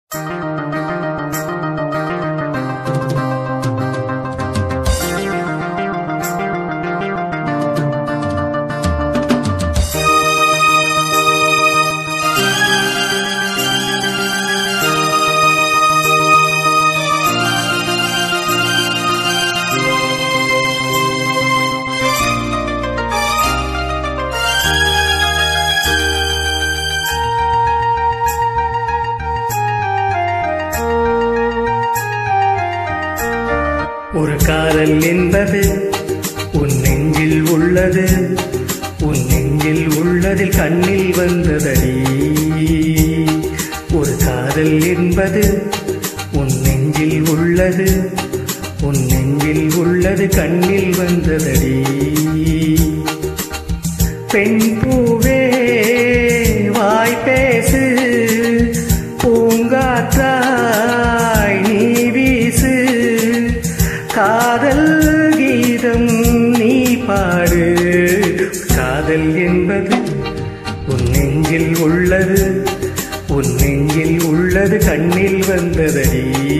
ஒரு காதல் என்பது உன் நெஞ்சில் உள்ளது உன் நெஞ்சில் உள்ளதில் கண்ணில் வந்ததடி ஒரு காதல் என்பது உன் நெஞ்சில் உள்ளது உன் நெஞ்சில் உள்ளது கண்ணில் வந்ததடி பெண் பூவே வாய் பேசு பூங்காற்றாய் நீ வீசு காதல் கீதம் நீ பாடு காதல் என்பது உன் நெஞ்சில் உள்ளது உன் நெஞ்சில் உள்ளது கண்ணில் வந்ததடி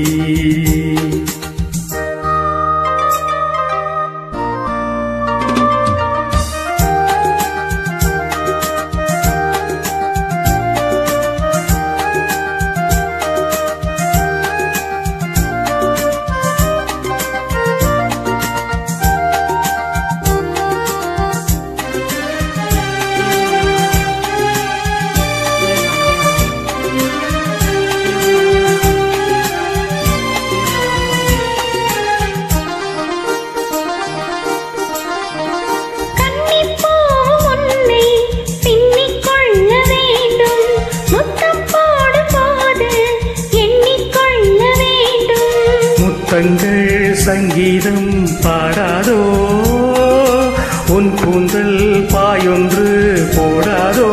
கன்னிப்பூவும் உன்னை பின்னிக் கொள்ள வேண்டும். முத்தம் போடும் போது எண்ணிக்கொள்ள வேண்டும். முத்தங்கள் சங்கீதம் பாடாதோ உன் கூந்தல் பாயொன்று போடாதோ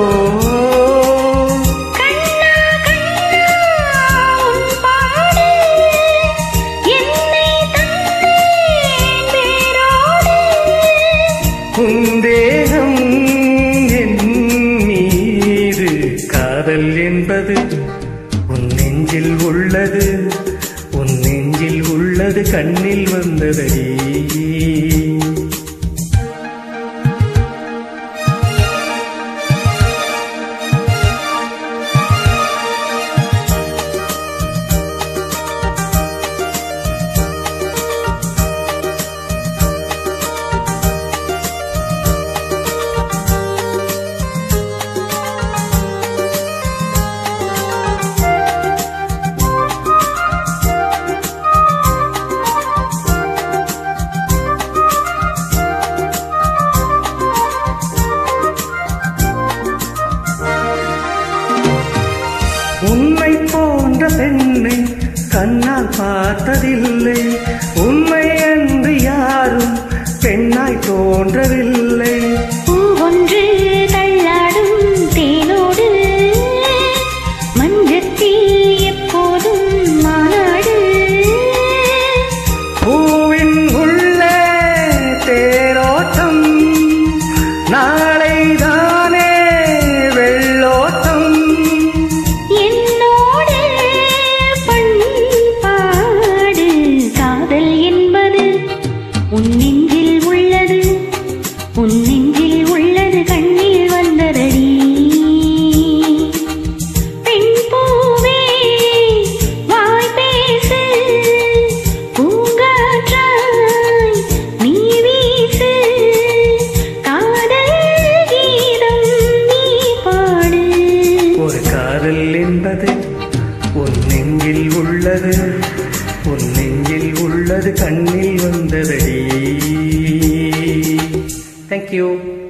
கண்ணா, கண்ணா, உன் பாடு என்னை தந்தேன் வேரோடு. உன் தேகம் என் மீது காதல் என்பது உன் நெஞ்சில் உள்ளது உன் நெஞ்சில் உள்ளது கண்ணில் வந்ததடி உன்னை போன்ற பெண்ணை கண்ணால் பார்த்ததில்லை உண்மை என்று யாரும் பெண்ணாய் தோன்றவில்லை பூவொன்று தள்ளாடும் தேனோடு மஞ்சத்தில் எப்போதும் மாநாடு பூவின் உள்ளே தேரோட்டம் நாளை தானே வெள்ளோட்டம் என்னோடு பண்பாடு காதல் என்பது உன் நெஞ்சில் உள்ளது உன் நெஞ்சில் உள்ளது கண்ணில் வந்ததடி பெண் பூவே வாய் பேசு பூங்காற்றாய் நீ வீசு காதல் கீதம் நீ பாடு ஒரு காதல் என்பது உன் நெஞ்சில் உள்ளது உன் நெஞ்சில் உள்ளது கண்ணில் வந்ததடி தேங்க்யூ